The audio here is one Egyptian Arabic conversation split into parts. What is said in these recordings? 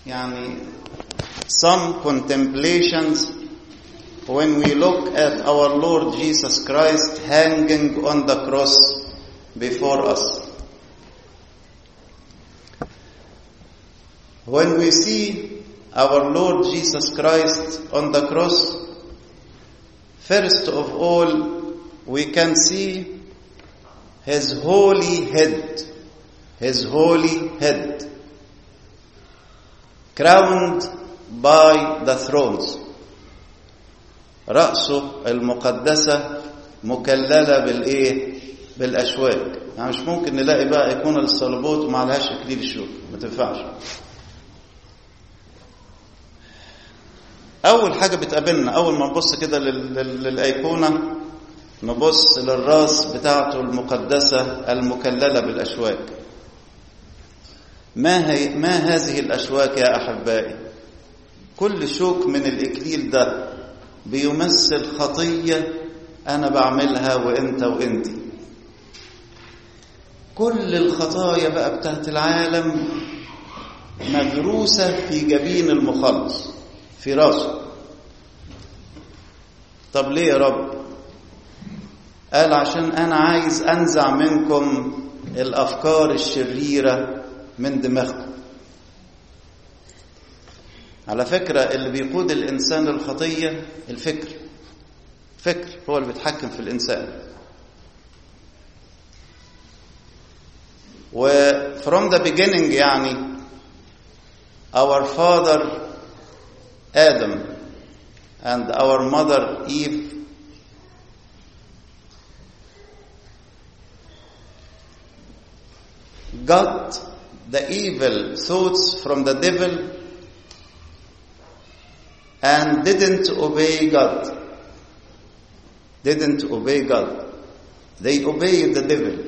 يعني some contemplations when we look at our Lord Jesus Christ hanging on the cross before us. When we see our Lord Jesus Christ on the cross, first of all, we can see his holy head, his holy head, crowned by the thrones. رأسه المقدسة مكللة بالإيه؟ بالأشواك يعني مش ممكن نلاقي بقى يكون الصليبوت وما لهاش إكليل الشوك ما تنفعش أول حاجة بتقابلنا أول ما نبص كده للأيقونة نبص للراس بتاعته المقدسة المكللة بالأشواك ما, هي ما هذه الأشواك يا أحبائي كل شوك من الإكليل ده بيمثل خطية أنا بعملها وإنت وإنت كل الخطايا بقى بتاعت العالم مدروسة في جبين المخلص في راسه طب ليه يا رب قال عشان أنا عايز أنزع منكم الأفكار الشريرة من دماغكم على فكرة اللي بيقود الإنسان للخطية الفكر فكر هو اللي بيتحكم في الإنسان و from the beginning يعني our father Adam and our mother Eve got the evil thoughts from the devil and didn't obey God. Didn't obey God. They obeyed the devil.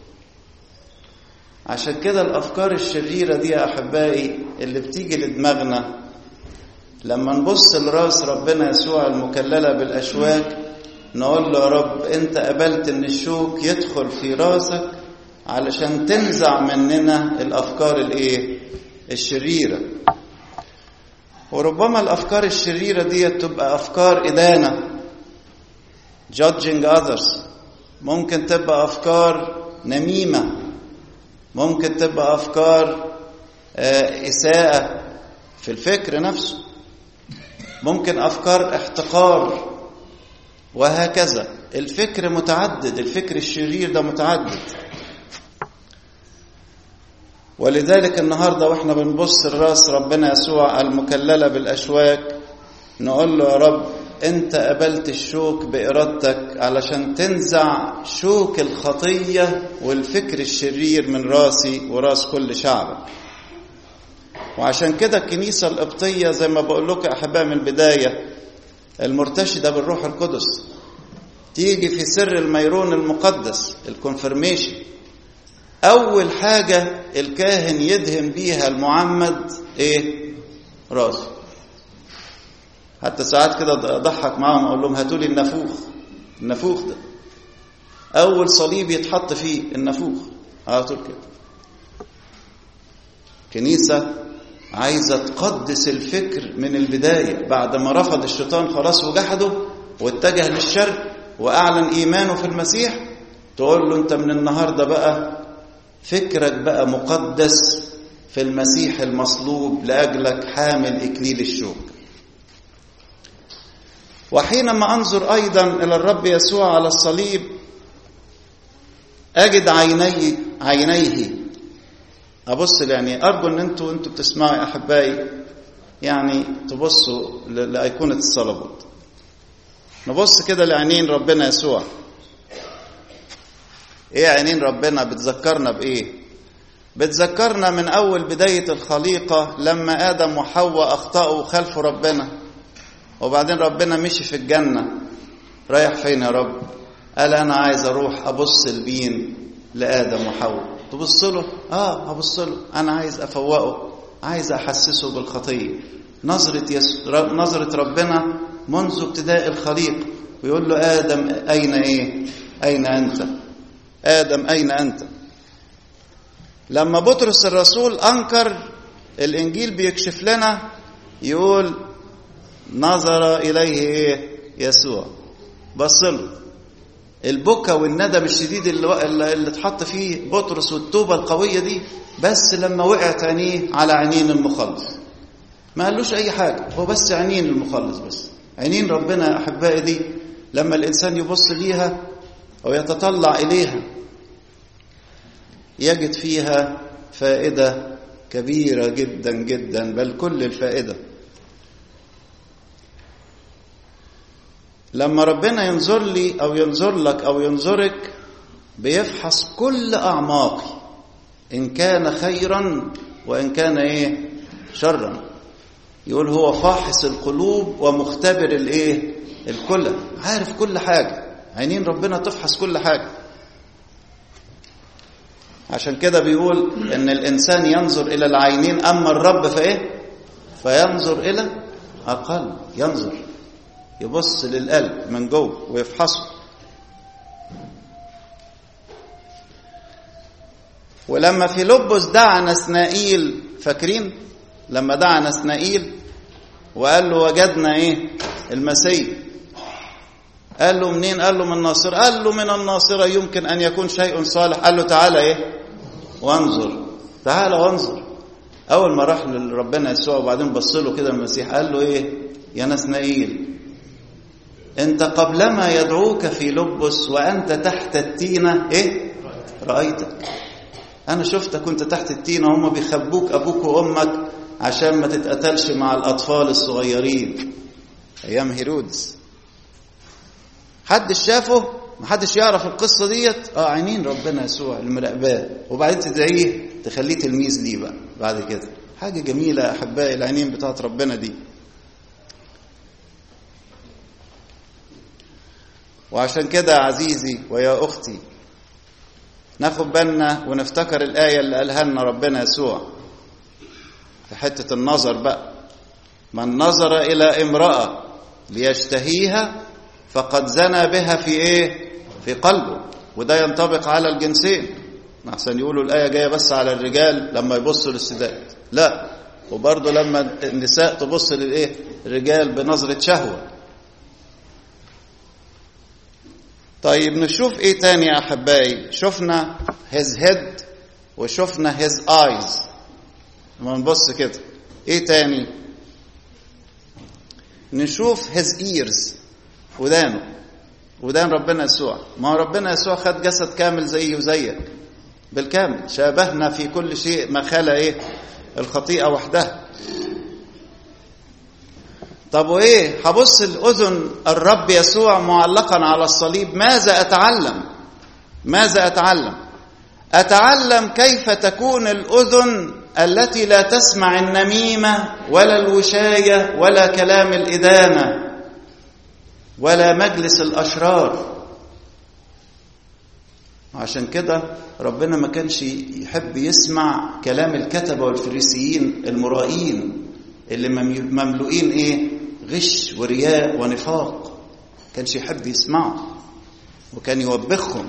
عشان كده الأفكار الشريرة دي يا أحبائي اللي بتيجي لدماغنا لما نبص لراس ربنا يسوع المكللة بالأشواك نقول له يا رب أنت قبلت إن الشوك يدخل في راسك علشان تنزع مننا الأفكار الإيه؟ الشريرة وربما الأفكار الشريرة دي تبقى أفكار إدانة judging others ممكن تبقى أفكار نميمة ممكن تبقى أفكار إساءة في الفكر نفسه ممكن أفكار احتقار وهكذا الفكر متعدد الفكر الشرير ده متعدد ولذلك النهارده واحنا بنبص لراس ربنا يسوع المكلله بالاشواك نقول له يا رب انت قبلت الشوك بارادتك علشان تنزع شوك الخطيه والفكر الشرير من راسي وراس كل شعبك وعشان كده الكنيسه القبطيه زي ما بقول لكم احبائي من البدايه المرتشده بالروح القدس تيجي في سر الميرون المقدس الكونفرميشن أول حاجة الكاهن يدهن بيها المعمد إيه؟ راسه. حتى ساعات كده أضحك معاهم أقول لهم هاتوا لي النافوخ. النافوخ ده. أول صليب يتحط فيه النافوخ. على طول كده. كنيسة عايزة تقدس الفكر من البداية بعد ما رفض الشيطان خلاص وجحده واتجه للشرق وأعلن إيمانه في المسيح تقول له أنت من النهاردة بقى فكرك بقى مقدس في المسيح المصلوب لأجلك حامل إكليل الشوك وحينما أنظر أيضا إلى الرب يسوع على الصليب أجد عيني عينيه أبص يعني أرجو أن أنتوا أنتوا بتسمعوا يا أحبائي يعني تبصوا لأيقونة الصلبوت نبص كده لعينين ربنا يسوع ايه عينين ربنا بتذكرنا بايه بتذكرنا من اول بدايه الخليقه لما ادم وحواء اخطاوا خلف ربنا وبعدين ربنا مشي في الجنه رايح فين يا رب قال انا عايز اروح ابص البين لادم وحواء تبص له اه هبص له انا عايز افوقه عايز احسسه بالخطيه نظره يس... نظره ربنا منذ ابتداء الخليقه ويقول له ادم اين ايه اين انت آدم أين أنت لما بطرس الرسول أنكر الإنجيل بيكشف لنا يقول نظر إليه إيه يسوع بص له البكا والندم الشديد اللي, اللي اتحط فيه بطرس والتوبة القوية دي بس لما وقعت عينيه على عينين المخلص ما قالوش أي حاجة هو بس عينين المخلص بس عينين ربنا يا أحبائي دي لما الإنسان يبص ليها أو يتطلع إليها يجد فيها فائدة كبيرة جدا جدا بل كل الفائدة لما ربنا ينظر لي أو ينظر لك أو ينظرك بيفحص كل أعماقي إن كان خيرا وإن كان إيه شرا يقول هو فاحص القلوب ومختبر الإيه الكل عارف كل حاجة عينين ربنا تفحص كل حاجة عشان كده بيقول ان الانسان ينظر الى العينين اما الرب فايه فينظر الى القلب ينظر يبص للقلب من جوه ويفحصه ولما فيلبس دعا نسنائيل فاكرين لما دعا نسنائيل وقال له وجدنا ايه المسيح قال له منين قال له من الناصرة قال له من الناصرة يمكن أن يكون شيء صالح قال له تعالى إيه وانظر تعالى وانظر أول ما راح لربنا يسوع وبعدين بص له كده المسيح قال له إيه يا نسنائيل أنت قبلما يدعوك في لبس وأنت تحت التينة إيه رأيتك أنا شفتك كنت تحت التينة هم بيخبوك أبوك وأمك عشان ما تتقتلش مع الأطفال الصغيرين أيام هيرودس حد شافه محدش يعرف القصة ديت اه عينين ربنا يسوع المراقباه وبعدين تدعيه تخليه تلميذ ليه بقى بعد كده حاجة جميلة يا أحبائي العينين بتاعت ربنا دي وعشان كده يا عزيزي ويا أختي ناخد بالنا ونفتكر الآية اللي قالها لنا ربنا يسوع في حتة النظر بقى من نظر إلى امرأة ليشتهيها فقد زنى بها في ايه في قلبه وده ينطبق على الجنسين احسن يقولوا الايه جايه بس على الرجال لما يبصوا للسيدات لا وبرضه لما النساء تبص للايه الرجال بنظره شهوه طيب نشوف ايه تاني يا احبائي شفنا his head وشفنا his eyes لما نبص كده ايه تاني نشوف his ears ودانه ودان ربنا يسوع ما هو ربنا يسوع خد جسد كامل زيي وزيك بالكامل شابهنا في كل شيء ما خلا ايه الخطيئه وحدها طب وايه هبص الاذن الرب يسوع معلقا على الصليب ماذا اتعلم ماذا اتعلم اتعلم كيف تكون الاذن التي لا تسمع النميمه ولا الوشايه ولا كلام الادانه ولا مجلس الأشرار عشان كده ربنا ما كانش يحب يسمع كلام الكتبة والفريسيين المرائين اللي مملوئين ايه غش ورياء ونفاق كانش يحب يسمعوا وكان يوبخهم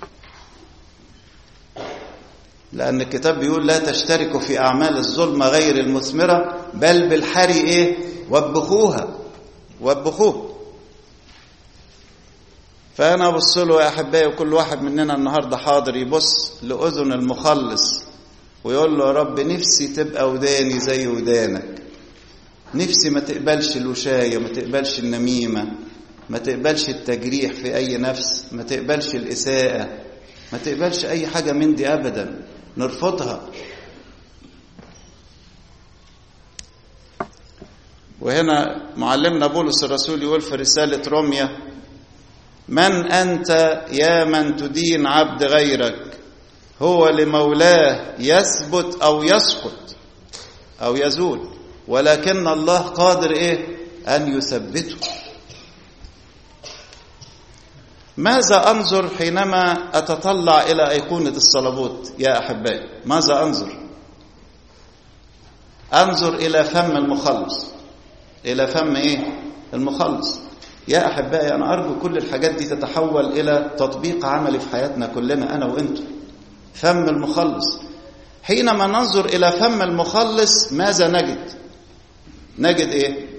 لأن الكتاب بيقول لا تشتركوا في أعمال الظلمة غير المثمرة بل بالحري إيه وبخوها وبخوه فأنا أبص له يا أحبائي وكل واحد مننا النهاردة حاضر يبص لأذن المخلص ويقول له يا رب نفسي تبقى وداني زي ودانك نفسي ما تقبلش الوشاية ما تقبلش النميمة ما تقبلش التجريح في أي نفس ما تقبلش الإساءة ما تقبلش أي حاجة من دي أبدا نرفضها وهنا معلمنا بولس الرسول يقول في رسالة روميا من أنت يا من تدين عبد غيرك هو لمولاه يثبت أو يسقط أو يزول ولكن الله قادر إيه أن يثبته ماذا أنظر حينما أتطلع إلى أيقونة الصلبوت يا أحبائي ماذا أنظر أنظر إلى فم المخلص إلى فم إيه المخلص يا أحبائي أنا أرجو كل الحاجات دي تتحول إلى تطبيق عملي في حياتنا كلنا أنا وإنتم فم المخلص حينما ننظر إلى فم المخلص ماذا نجد نجد إيه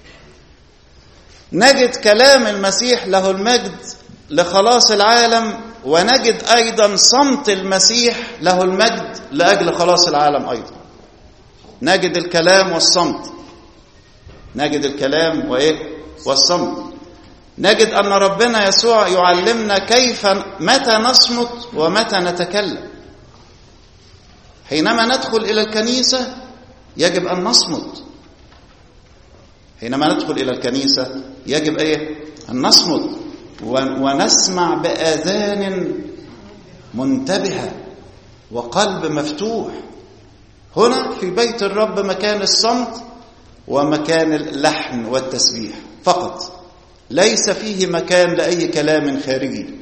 نجد كلام المسيح له المجد لخلاص العالم ونجد أيضا صمت المسيح له المجد لأجل خلاص العالم أيضا نجد الكلام والصمت نجد الكلام وإيه والصمت نجد أن ربنا يسوع يعلمنا كيف متى نصمت ومتى نتكلم حينما ندخل إلى الكنيسة يجب أن نصمت حينما ندخل إلى الكنيسة يجب إيه؟ أن نصمت ونسمع بآذان منتبهة وقلب مفتوح هنا في بيت الرب مكان الصمت ومكان اللحن والتسبيح فقط ليس فيه مكان لأي كلام خارجي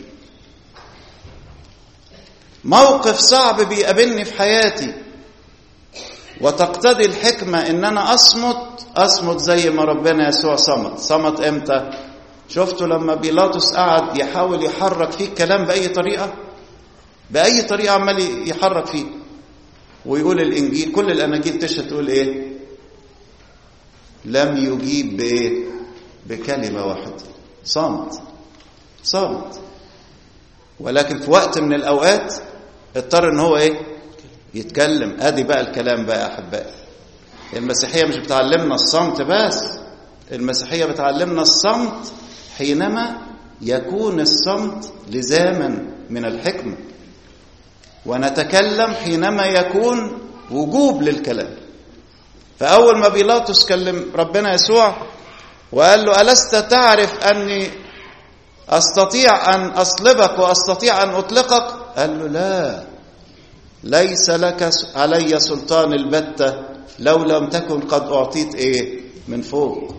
موقف صعب بيقابلني في حياتي وتقتضي الحكمة إن أنا أصمت أصمت زي ما ربنا يسوع صمت صمت إمتى شفتوا لما بيلاطس قعد يحاول يحرك فيه الكلام بأي طريقة بأي طريقة عمال يحرك فيه ويقول الإنجيل كل الأناجيل تشهد تقول إيه لم يجيب بإيه بكلمة واحدة صامت صامت ولكن في وقت من الأوقات اضطر ان هو ايه يتكلم ادي بقى الكلام بقى يا احبائي المسيحيه مش بتعلمنا الصمت بس المسيحيه بتعلمنا الصمت حينما يكون الصمت لزاما من الحكمه ونتكلم حينما يكون وجوب للكلام فاول ما بيلاطس كلم ربنا يسوع وقال له الست تعرف اني استطيع ان اصلبك واستطيع ان اطلقك قال له لا ليس لك علي سلطان البتة لو لم تكن قد أعطيت إيه من فوق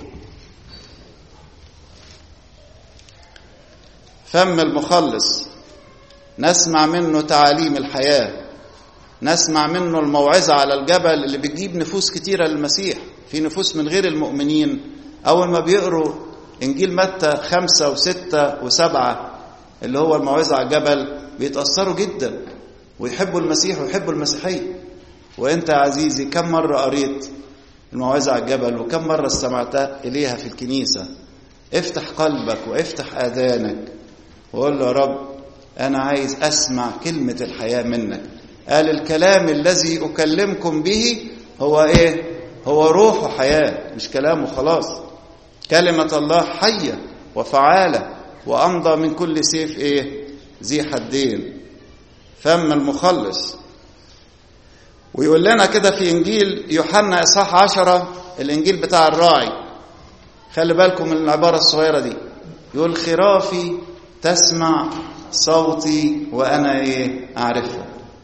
فم المخلص نسمع منه تعاليم الحياة نسمع منه الموعظة على الجبل اللي بتجيب نفوس كتيرة للمسيح في نفوس من غير المؤمنين أول ما بيقروا إنجيل متى خمسة وستة وسبعة اللي هو الموعظة على الجبل بيتأثروا جدا ويحبوا المسيح ويحبوا المسيحية وانت يا عزيزي كم مرة قريت الموعظة على الجبل وكم مرة استمعت إليها في الكنيسة افتح قلبك وافتح آذانك وقول له يا رب أنا عايز أسمع كلمة الحياة منك قال الكلام الذي أكلمكم به هو إيه هو روح وحياة مش كلام وخلاص كلمة الله حية وفعالة وأمضى من كل سيف إيه ذي حدين فم المخلص ويقول لنا كده في إنجيل يوحنا إصحاح عشرة الإنجيل بتاع الراعي خلي بالكم من العبارة الصغيرة دي يقول خرافي تسمع صوتي وأنا إيه أعرفها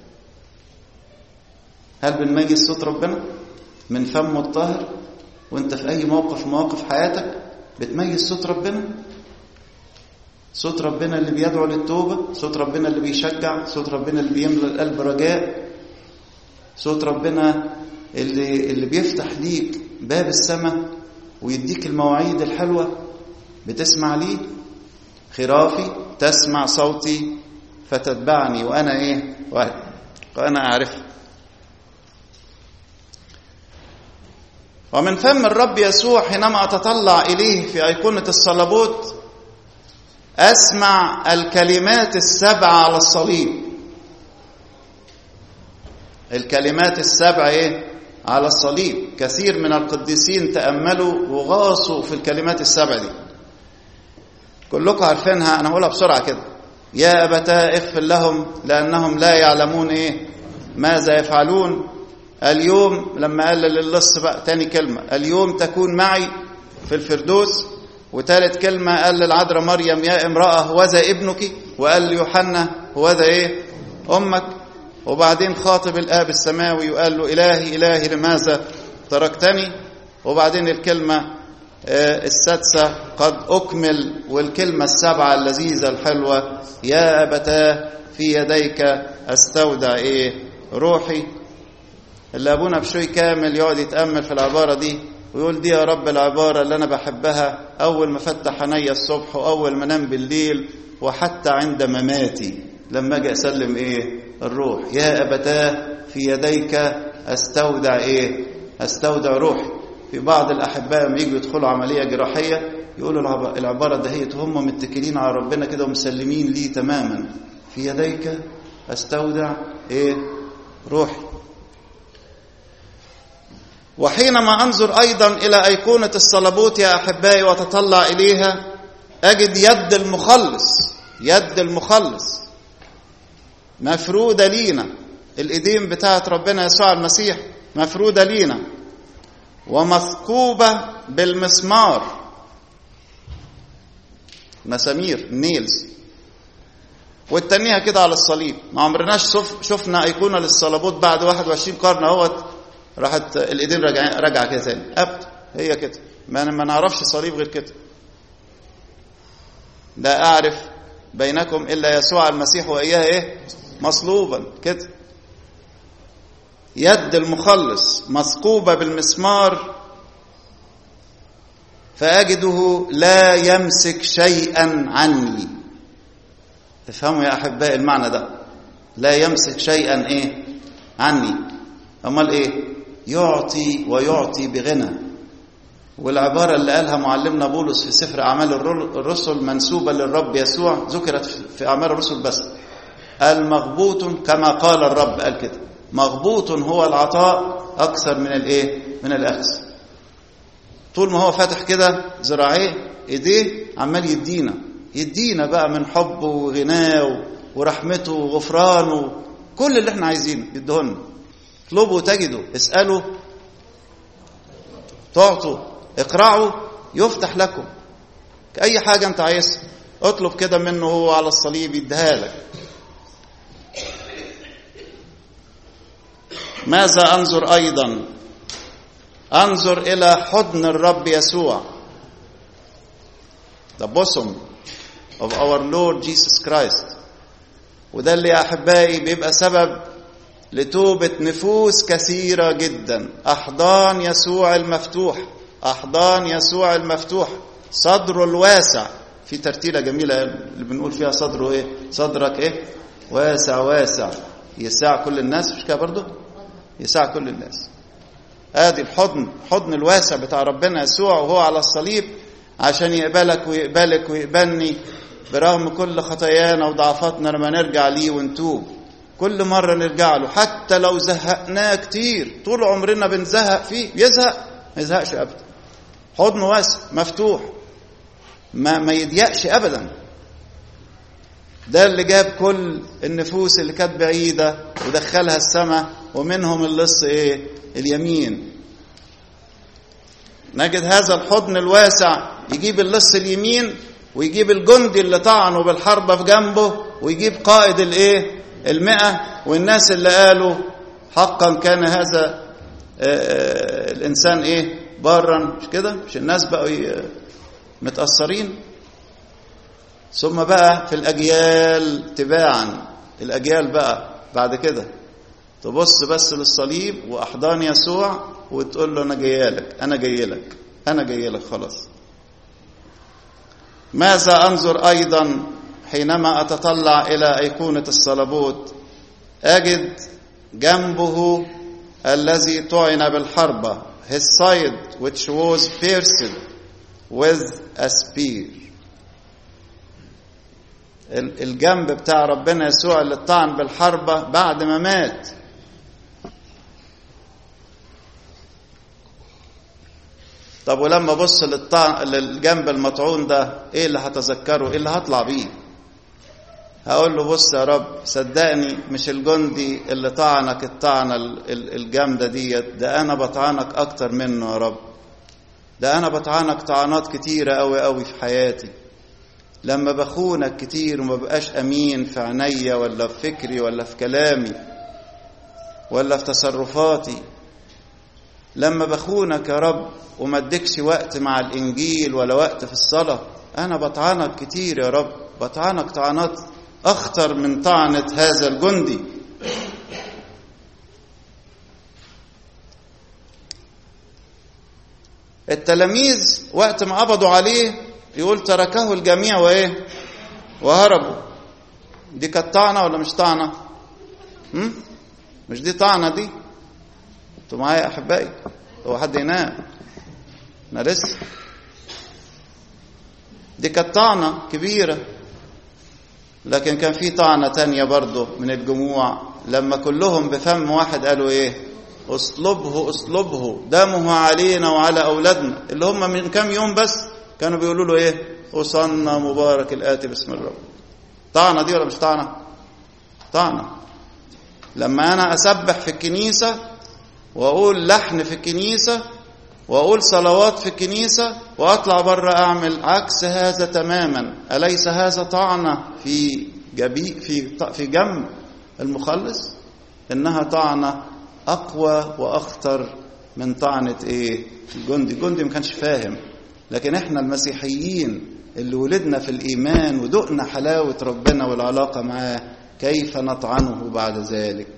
هل بنميز صوت ربنا من فمه الطاهر وانت في أي موقف مواقف حياتك بتميز صوت ربنا صوت ربنا اللي بيدعو للتوبة صوت ربنا اللي بيشجع صوت ربنا اللي بيملى القلب رجاء صوت ربنا اللي, اللي بيفتح ليك باب السماء ويديك المواعيد الحلوة بتسمع ليه خرافي تسمع صوتي فتتبعني وأنا إيه وأنا أعرف ومن فم الرب يسوع حينما أتطلع إليه في أيقونة الصلبوت أسمع الكلمات السبع على الصليب الكلمات السبع إيه؟ على الصليب كثير من القديسين تأملوا وغاصوا في الكلمات السبع دي كلكم عارفينها أنا هقولها بسرعة كده يا أبتاه اغفر لهم لأنهم لا يعلمون إيه ماذا يفعلون اليوم لما قال للص بقى تاني كلمة اليوم تكون معي في الفردوس وثالث كلمة قال للعذراء مريم يا امرأة هوذا ابنك وقال ليوحنا هوذا ايه أمك وبعدين خاطب الآب السماوي وقال له إلهي إلهي لماذا تركتني وبعدين الكلمة السادسة قد أكمل والكلمة السبعة اللذيذة الحلوة يا أبتاه في يديك أستودع إيه روحي اللي أبونا بشوي كامل يقعد يتأمل في العبارة دي ويقول دي يا رب العبارة اللي أنا بحبها أول ما فتح عينيا الصبح وأول ما أنام بالليل وحتى عند مماتي لما أجي أسلم إيه الروح يا أبتاه في في يديك استودع ايه استودع روحي في بعض الاحباء لما يجوا يدخلوا عمليه جراحيه يقولوا العباره دهيت هم متكلين على ربنا كده ومسلمين ليه تماما في يديك استودع ايه روحي وحينما انظر ايضا الى ايقونه الصلبوت يا احبائي واتطلع اليها اجد يد المخلص يد المخلص مفروده لينا الايدين بتاعت ربنا يسوع المسيح مفروده لينا ومثقوبه بالمسمار مسامير نيلز والتانيها كده على الصليب ما عمرناش شفنا ايقونه للصلبوت بعد 21 قرن اهوت راحت الايدين راجعه راجعه كده تاني ابدا هي كده ما ما نعرفش صليب غير كده لا اعرف بينكم الا يسوع المسيح واياه ايه مصلوبا كده يد المخلص مثقوبه بالمسمار فاجده لا يمسك شيئا عني تفهموا يا احبائي المعنى ده لا يمسك شيئا ايه عني امال ايه يعطي ويعطي بغنى والعبارة اللي قالها معلمنا بولس في سفر أعمال الرسل منسوبة للرب يسوع ذكرت في أعمال الرسل بس قال مغبوط كما قال الرب قال كده مغبوط هو العطاء أكثر من الإيه؟ من الأخذ طول ما هو فاتح كده ذراعيه إيديه عمال يدينا يدينا بقى من حبه وغناه ورحمته وغفرانه كل اللي احنا عايزينه يدهن اطلبوا تجدوا اسألوا تعطوا اقرعوا يفتح لكم اي حاجة انت عايزها اطلب كده منه هو على الصليب يديها لك ماذا انظر ايضا انظر الى حضن الرب يسوع the bosom of our Lord Jesus Christ وده اللي يا احبائي بيبقى سبب لتوبة نفوس كثيرة جدا أحضان يسوع المفتوح أحضان يسوع المفتوح صدره الواسع في ترتيلة جميلة اللي بنقول فيها صدره إيه صدرك إيه واسع واسع يسع كل الناس مش كده برضه يسع كل الناس ادي الحضن حضن الواسع بتاع ربنا يسوع وهو على الصليب عشان يقبلك ويقبلك ويقبلني برغم كل خطايانا وضعفاتنا لما نرجع ليه ونتوب كل مرة نرجع له حتى لو زهقناه كتير طول عمرنا بنزهق فيه يزهق ما يزهقش أبدا حضن واسع مفتوح ما, ما يضيقش أبدا ده اللي جاب كل النفوس اللي كانت بعيدة ودخلها السماء ومنهم اللص ايه اليمين نجد هذا الحضن الواسع يجيب اللص اليمين ويجيب الجندي اللي طعنه بالحربة في جنبه ويجيب قائد الايه المئة والناس اللي قالوا حقا كان هذا الإنسان إيه بارا مش كده مش الناس بقوا متأثرين ثم بقى في الأجيال تباعا الأجيال بقى بعد كده تبص بس للصليب وأحضان يسوع وتقول له أنا جايلك أنا جايلك أنا جايلك خلاص ماذا أنظر أيضا حينما أتطلع إلى أيقونة الصلبوت أجد جنبه الذي طعن بالحربة his side which was pierced with a spear الجنب بتاع ربنا يسوع اللي طعن بالحربة بعد ما مات طب ولما ابص للجنب المطعون ده ايه اللي هتذكره ايه اللي هطلع بيه هقول له بص يا رب صدقني مش الجندي اللي طعنك الطعنة الجامدة ديت ده أنا بطعنك أكتر منه يا رب ده أنا بطعنك طعنات كتيرة أوي أوي في حياتي لما بخونك كتير وما بقاش أمين في عينيا ولا في فكري ولا في كلامي ولا في تصرفاتي لما بخونك يا رب وما اديكش وقت مع الإنجيل ولا وقت في الصلاة أنا بطعنك كتير يا رب بطعنك طعنات أخطر من طعنة هذا الجندي التلاميذ وقت ما قبضوا عليه يقول تركه الجميع وإيه وهربوا دي كانت طعنة ولا مش طعنة مش دي طعنة دي انتوا معايا يا احبائي هو حد ينام انا لسه دي كانت طعنة كبيرة لكن كان في طعنة تانية برضه من الجموع لما كلهم بفم واحد قالوا ايه اصلبه اصلبه دمه علينا وعلى اولادنا اللي هم من كام يوم بس كانوا بيقولوا له ايه وصلنا مبارك الاتي باسم الرب طعنة دي ولا مش طعنة طعنة لما انا اسبح في الكنيسة واقول لحن في الكنيسة واقول صلوات في الكنيسة واطلع بره اعمل عكس هذا تماما اليس هذا طعنة في جبي في في جنب المخلص انها طعنة اقوى واخطر من طعنة ايه الجندي الجندي ما كانش فاهم لكن احنا المسيحيين اللي ولدنا في الايمان ودقنا حلاوة ربنا والعلاقة معاه كيف نطعنه بعد ذلك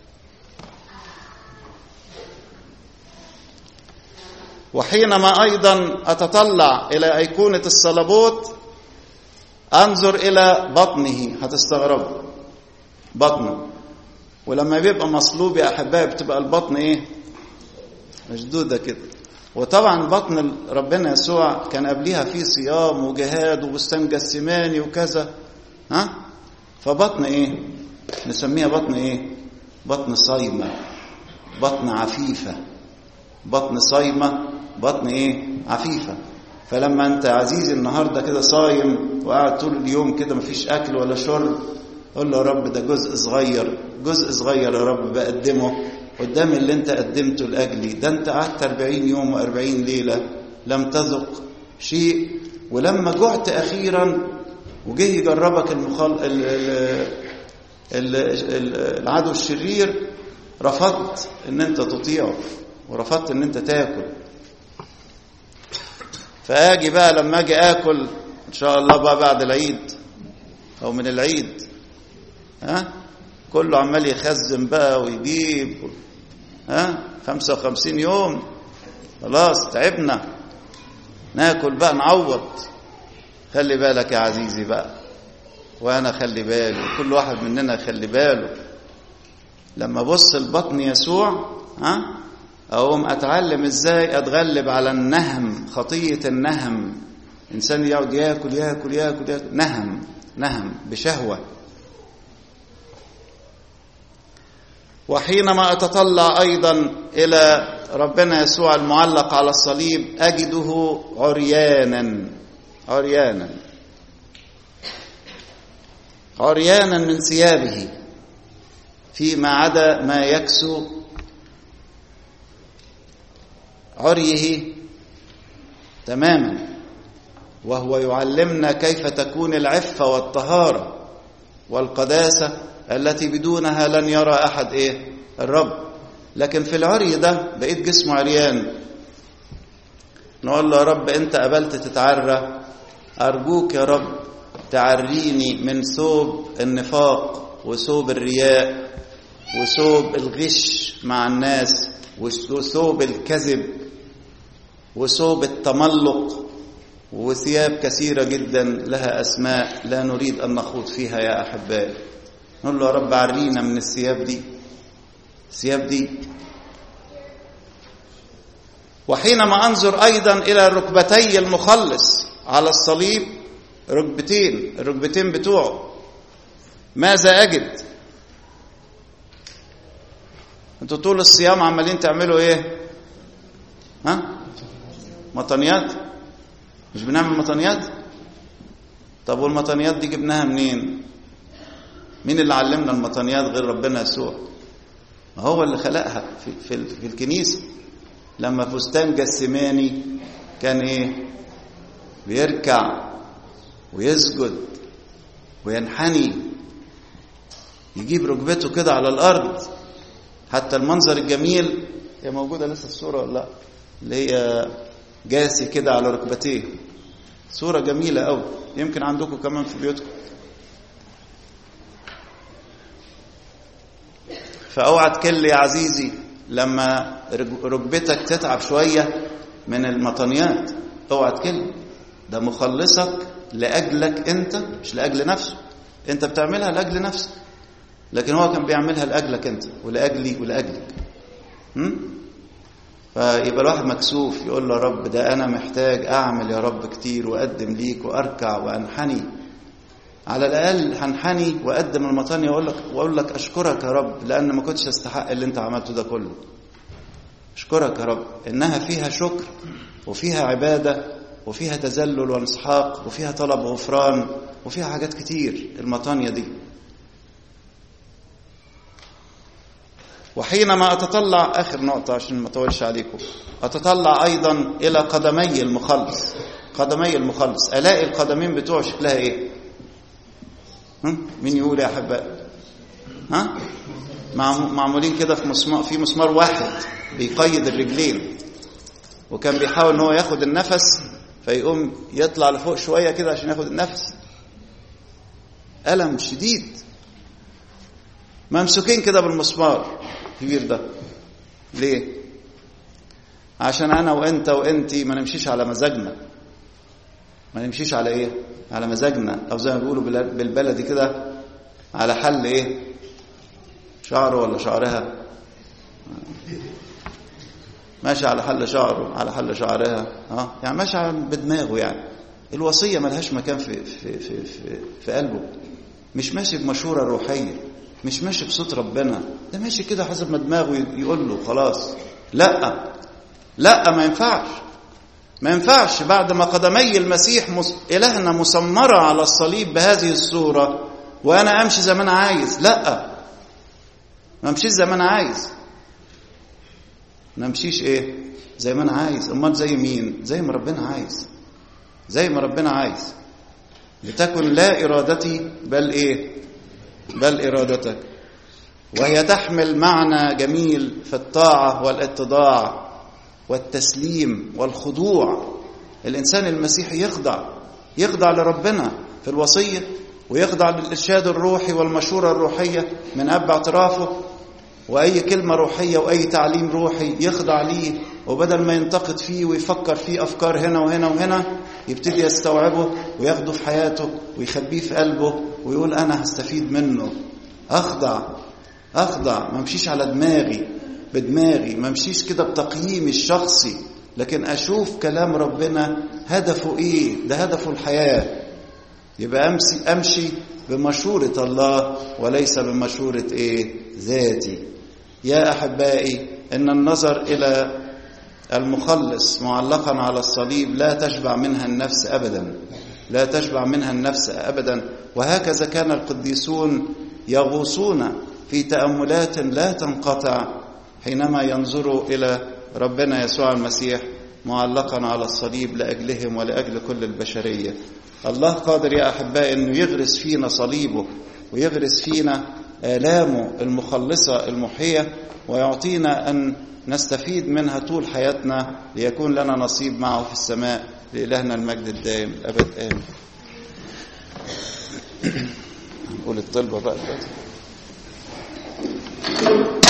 وحينما ايضا اتطلع الى ايقونه الصلبوت انظر الى بطنه هتستغربوا بطنه ولما بيبقى مصلوب يا احبائي بتبقى البطن ايه مشدوده كده وطبعا بطن ربنا يسوع كان قبليها في صيام وجهاد وبستان جسماني وكذا ها فبطن ايه نسميها بطن ايه بطن صايمه بطن عفيفه بطن صايمه بطن ايه عفيفه فلما انت عزيزي النهارده كده صايم وقاعد طول اليوم كده مفيش اكل ولا شرب قول له يا رب ده جزء صغير جزء صغير يا رب بقدمه قدام اللي انت قدمته لاجلي ده انت قعدت 40 يوم و40 ليله لم تذق شيء ولما جعت اخيرا وجه يجربك المخل... ال... ال... ال... العدو الشرير رفضت ان انت تطيعه ورفضت ان انت تاكل فاجي بقى لما اجي اكل ان شاء الله بقى بعد العيد او من العيد ها كله عمال يخزن بقى ويجيب ها 55 يوم خلاص تعبنا ناكل بقى نعوض خلي بالك يا عزيزي بقى وانا خلي بالي كل واحد مننا يخلي باله لما بص البطن يسوع ها اقوم اتعلم ازاي اتغلب على النهم خطيه النهم انسان يقعد ياكل ياكل ياكل, ياكل. نهم نهم بشهوه وحينما اتطلع ايضا الى ربنا يسوع المعلق على الصليب اجده عريانا عريانا عريانا من ثيابه فيما عدا ما يكسو عريه تماما وهو يعلمنا كيف تكون العفه والطهاره والقداسه التي بدونها لن يرى احد ايه الرب لكن في العري ده بقيت جسمه عريان نقول له يا رب انت قبلت تتعرى ارجوك يا رب تعريني من ثوب النفاق وثوب الرياء وثوب الغش مع الناس وثوب الكذب وثوب التملق وثياب كثيرة جدا لها أسماء لا نريد أن نخوض فيها يا أحبائي نقول له يا رب عرينا من الثياب دي الثياب دي وحينما أنظر أيضا إلى ركبتي المخلص على الصليب ركبتين الركبتين بتوعه ماذا أجد انتوا طول الصيام عمالين تعملوا ايه ها مطنيات مش بنعمل مطنيات طب والمطنيات دي جبناها منين مين اللي علمنا المطنيات غير ربنا يسوع ما هو اللي خلقها في, في, في الكنيسة لما فستان جسماني كان ايه بيركع ويسجد وينحني يجيب ركبته كده على الارض حتى المنظر الجميل هي موجودة لسه الصورة ولا لا اللي هي جاسي كده على ركبتيه صورة جميلة قوي يمكن عندكم كمان في بيوتكم فاوعى تكل يا عزيزي لما ركبتك تتعب شوية من المطنيات اوعى تكل ده مخلصك لأجلك انت مش لأجل نفسه انت بتعملها لأجل نفسك لكن هو كان بيعملها لأجلك أنت ولأجلي ولأجلك هم؟ فيبقى الواحد مكسوف يقول له يا رب ده أنا محتاج أعمل يا رب كتير وأقدم ليك وأركع وأنحني على الأقل هنحني وأقدم المطانية وأقول لك وأقول لك أشكرك يا رب لأن ما كنتش أستحق اللي أنت عملته ده كله أشكرك يا رب إنها فيها شكر وفيها عبادة وفيها تذلل وانسحاق وفيها طلب غفران وفيها حاجات كتير المطانية دي وحينما أتطلع آخر نقطة عشان ما أطولش عليكم أتطلع أيضا إلى قدمي المخلص قدمي المخلص ألاقي القدمين بتوعه شكلها إيه هم؟ مين يقول يا أحباء ها معمولين كده في مسمار في مسمار واحد بيقيد الرجلين وكان بيحاول ان هو ياخد النفس فيقوم يطلع لفوق شويه كده عشان ياخد النفس ألم شديد ممسوكين كده بالمسمار الكبير ده ليه عشان انا وانت وانتي ما نمشيش على مزاجنا ما نمشيش على ايه على مزاجنا او زي ما بيقولوا بالبلدي كده على حل ايه شعره ولا شعرها ماشي على حل شعره على حل شعرها اه يعني ماشي بدماغه يعني الوصيه ملهاش مكان في في في في, في قلبه مش ماشي بمشوره روحيه مش ماشي بصوت ربنا ده ماشي كده حسب ما دماغه يقول له خلاص لا لا ما ينفعش ما ينفعش بعد ما قدمي المسيح مس... إلهنا مسمرة على الصليب بهذه الصورة وأنا أمشي زي ما أنا عايز لا ما أمشيش زي ما أنا عايز ما أمشيش إيه زي ما أنا عايز أمال زي مين زي ما ربنا عايز زي ما ربنا عايز لتكن لا إرادتي بل إيه بل إرادتك وهي تحمل معنى جميل في الطاعة والاتضاع والتسليم والخضوع الإنسان المسيحي يخضع يخضع لربنا في الوصية ويخضع للإرشاد الروحي والمشورة الروحية من أب اعترافه وأي كلمة روحية وأي تعليم روحي يخضع ليه وبدل ما ينتقد فيه ويفكر فيه أفكار هنا وهنا وهنا يبتدي يستوعبه وياخده في حياته ويخبيه في قلبه ويقول أنا هستفيد منه أخضع أخضع ما امشيش على دماغي بدماغي ما امشيش كده بتقييمي الشخصي لكن أشوف كلام ربنا هدفه إيه ده هدفه الحياة يبقى أمشي, أمشي بمشورة الله وليس بمشورة إيه ذاتي يا أحبائي إن النظر إلى المخلص معلقا على الصليب لا تشبع منها النفس أبدا لا تشبع منها النفس أبدا وهكذا كان القديسون يغوصون في تأملات لا تنقطع حينما ينظروا إلى ربنا يسوع المسيح معلقا على الصليب لأجلهم ولأجل كل البشرية الله قادر يا أحبائي أنه يغرس فينا صليبه ويغرس فينا آلامه المخلصة المحية ويعطينا أن نستفيد منها طول حياتنا ليكون لنا نصيب معه في السماء لإلهنا المجد الدائم الأبد آمين نقول الطلبة بقى دلوقتي